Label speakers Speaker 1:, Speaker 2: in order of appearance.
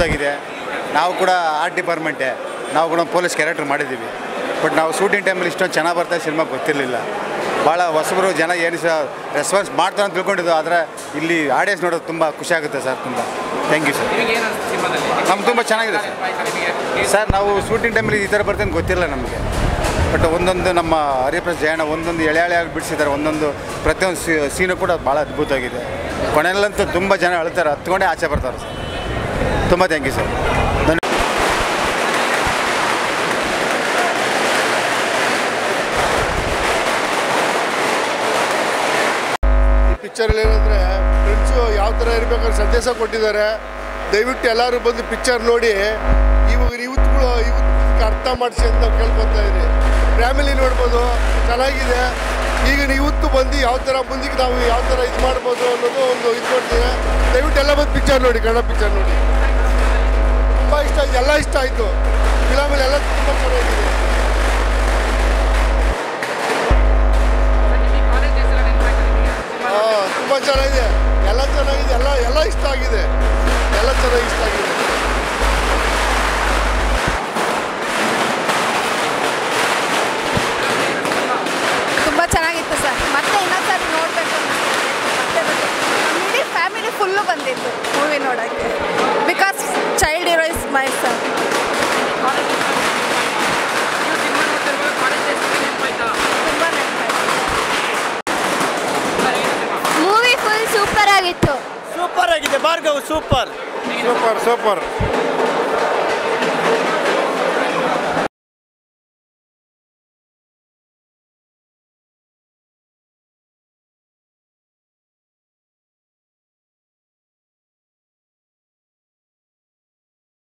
Speaker 1: ಅದ್ಭುತವಾಗಿದೆ ನಾವು ಕೂಡ ಆರ್ಟ್ ಡಿಪಾರ್ಟ್ಮೆಂಟೇ ನಾವು ಕೂಡ ಪೊಲೀಸ್ ಕ್ಯಾರೆಕ್ಟರ್ ಮಾಡಿದ್ದೀವಿ ಬಟ್ ನಾವು ಶೂಟಿಂಗ್ ಟೈಮಲ್ಲಿ ಇಷ್ಟೊಂದು ಚೆನ್ನಾಗಿ ಬರ್ತಾ ಸಿನಿಮಾ ಗೊತ್ತಿರಲಿಲ್ಲ ಭಾಳ ಹೊಸಬರು ಜನ ಏನು ಸಹ ರೆಸ್ಪಾನ್ಸ್ ಮಾಡ್ತಾರೆ ಅಂತ ತಿಳ್ಕೊಂಡಿದ್ದು ಆದರೆ ಇಲ್ಲಿ ಆಡಿಯನ್ಸ್ ನೋಡೋದು ತುಂಬ ಖುಷಿ ಆಗುತ್ತೆ ಸರ್ ತುಂಬ ಥ್ಯಾಂಕ್ ಯು ಸರ್
Speaker 2: ನಿಮಗೆ ಏನು ಅನ್ಸುತ್ತೆ ಸಿನಿಮಾದಲ್ಲಿ
Speaker 1: ನಮ್ಗೆ ತುಂಬ ಚೆನ್ನಾಗಿದೆ ಸರ್
Speaker 2: ನಿಮಗೆ
Speaker 1: ಸರ್ ನಾವು ಶೂಟಿಂಗ್ ಟೈಮಲ್ಲಿ ಈ ಥರ ಬರ್ತೇನೆ ಗೊತ್ತಿಲ್ಲ ನಮಗೆ ಬಟ್ ಒಂದೊಂದು ನಮ್ಮ ಹರಿಪ್ರಸ್ ಜಯಣ್ಣ ಒಂದೊಂದು ಎಳೆ ಎಳೆಯಾಗಿ ಬಿಡಿಸಿದ್ದಾರೆ ಒಂದೊಂದು ಪ್ರತಿಯೊಂದು ಸೀನು ಕೂಡ ಭಾಳ ಅದ್ಭುತವಾಗಿದೆ ಕೊನೆಯಲ್ಲಂತೂ ತುಂಬ ಜನ ಅಳ್ತಾರೆ ಹತ್ಕೊಂಡೇ ಆಚೆ ಬರ್ತಾರೆ ಸರ್ ತುಂಬ ಥ್ಯಾಂಕ್ ಯು ಸರ್ ಧನ್ಯ
Speaker 3: ಈ ಪಿಕ್ಚರಲ್ಲಿ ಏನಂದರೆ ಫ್ರೆಂಡ್ಸು ಯಾವ ಥರ ಇರಬೇಕಾದ್ರೆ ಸಂದೇಶ ಕೊಟ್ಟಿದ್ದಾರೆ ದಯವಿಟ್ಟು ಎಲ್ಲರೂ ಬಂದು ಪಿಕ್ಚರ್ ನೋಡಿ ಇವಾಗ ಯೂತ್ಗಳು ಯೂತ್ಗೆ ಅರ್ಥ ಮಾಡಿಸಿ ಅಂತ ಕೇಳ್ಕೊತಾ ಇದ್ರಿ ಫ್ಯಾಮಿಲಿ ನೋಡ್ಬೋದು ಚೆನ್ನಾಗಿದೆ ಈಗ ಯೂತ್ ಬಂದು ಯಾವ ಥರ ಮುಂದಕ್ಕೆ ನಾವು ಯಾವ ಥರ ಇದು ಮಾಡ್ಬೋದು ಅನ್ನೋದು ಒಂದು ಇದು ನೋಡ್ತೀವಿ ದಯವಿಟ್ಟು ಎಲ್ಲ ಬಂದು ಪಿಕ್ಚರ್ ನೋಡಿ ಕನ್ನಡ ಪಿಕ್ಚರ್ ನೋಡಿ ತುಂಬ ಇಷ್ಟ ಆಯ್ತು ಎಲ್ಲ ಇಷ್ಟ ಆಯಿತು ಫಿಲಮಲ್ಲಿ ಎಲ್ಲ ತುಂಬ ಚೆನ್ನಾಗಿದೆ
Speaker 2: ನಿಮಗೆ ಕಾಲೇಜ್ ಡೇಸ್ ಎಲ್ಲ ನೆನಪಾಯ್ತಾ ನಿಮಗೆ ಸಿನಿಮಾ
Speaker 3: ಹಾಂ ತುಂಬ ಚೆನ್ನಾಗಿದೆ ಎಲ್ಲ ಚೆನ್ನಾಗಿದೆ ಎಲ್ಲ ಎಲ್ಲ ಇಷ್ಟ ಆಗಿದೆ ಎಲ್ಲ ಚೆನ್ನಾಗಿ ಇಷ್ಟ ಆಗಿದೆ
Speaker 4: ತುಂಬ ಚೆನ್ನಾಗಿತ್ತು ಸರ್ ಮತ್ತೆ ಇನ್ನೊಂದ್ಸರಿ ನೋಡಬೇಕು ಮತ್ತೆ ನಮ್ಮ ಇಡೀ ಫ್ಯಾಮಿಲಿ ಫುಲ್ಲು ಬಂದಿತ್ತು ಮೂವಿ ನೋಡೋಕ್ಕೆ because child hero is my sir
Speaker 2: college ನೀವು ಸಿನಿಮಾ ನೋಡ್ತಿರುವಾಗ ಕಾಲೇಜ್ ಡೇಸ್ ನೆನಪಾಯ್ತಾ
Speaker 4: ತುಂಬ ನೆನಪಾಯ್ತು
Speaker 5: ಮೂವಿ ಫುಲ್ ಸೂಪರ್ ಆಗಿತ್ತು
Speaker 6: ಸೂಪರ್ ಆಗಿದೆ ಭಾರ್ಗವ್ ಸೂಪರ್
Speaker 3: ಸೂಪರ್ ಸೂಪರ್